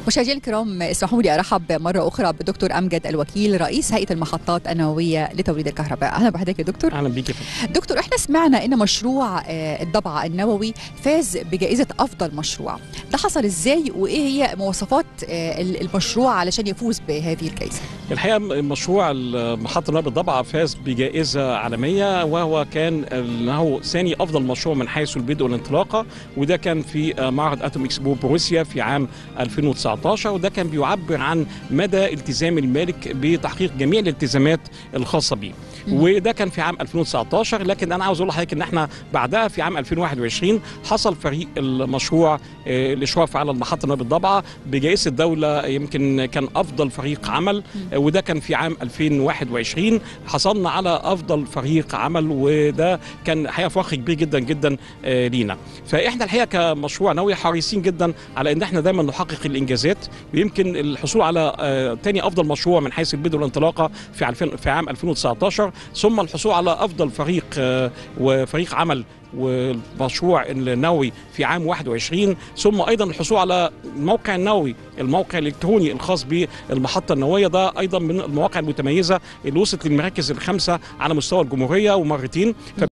مشاهدينا الكرام اسمحوا لي ارحب مره اخرى بالدكتور امجد الوكيل رئيس هيئه المحطات النوويه لتوليد الكهرباء اهلا بحضرتك يا دكتور اهلا بيك يا فندم دكتور احنا سمعنا ان مشروع آه، الضبعه النووي فاز بجائزه افضل مشروع ده حصل ازاي وايه هي مواصفات آه، المشروع علشان يفوز بهذه الجائزه الحقيقه مشروع محطه نواب الضبعه فاز بجائزه عالميه وهو كان انه ثاني افضل مشروع من حيث البدء والانطلاقه وده كان في معرض اتوم اكسبو بروسيا في عام 2019 وده كان بيعبر عن مدى التزام المالك بتحقيق جميع الالتزامات الخاصه به وده كان في عام 2019 لكن انا عاوز اقول لحضرتك ان احنا بعدها في عام 2021 حصل فريق المشروع آه، الاشراف على المحطه نواب الضبعه بجائزه الدوله يمكن كان افضل فريق عمل آه، وده كان في عام 2021 حصلنا على افضل فريق عمل وده كان حقيقه فخر كبير جدا جدا آه، لينا فاحنا الحقيقه كمشروع نووي حريصين جدا على ان احنا دايما نحقق الانجازات ويمكن الحصول على ثاني افضل مشروع من حيث البدء والانطلاقه في 2000 في عام 2019 ثم الحصول على افضل فريق وفريق عمل والمشروع النووي في عام 21 ثم ايضا الحصول على الموقع النووي الموقع الالكتروني الخاص بالمحطه النوويه ده ايضا من المواقع المتميزه اللي وصلت للمراكز الخمسه على مستوى الجمهوريه ومرتين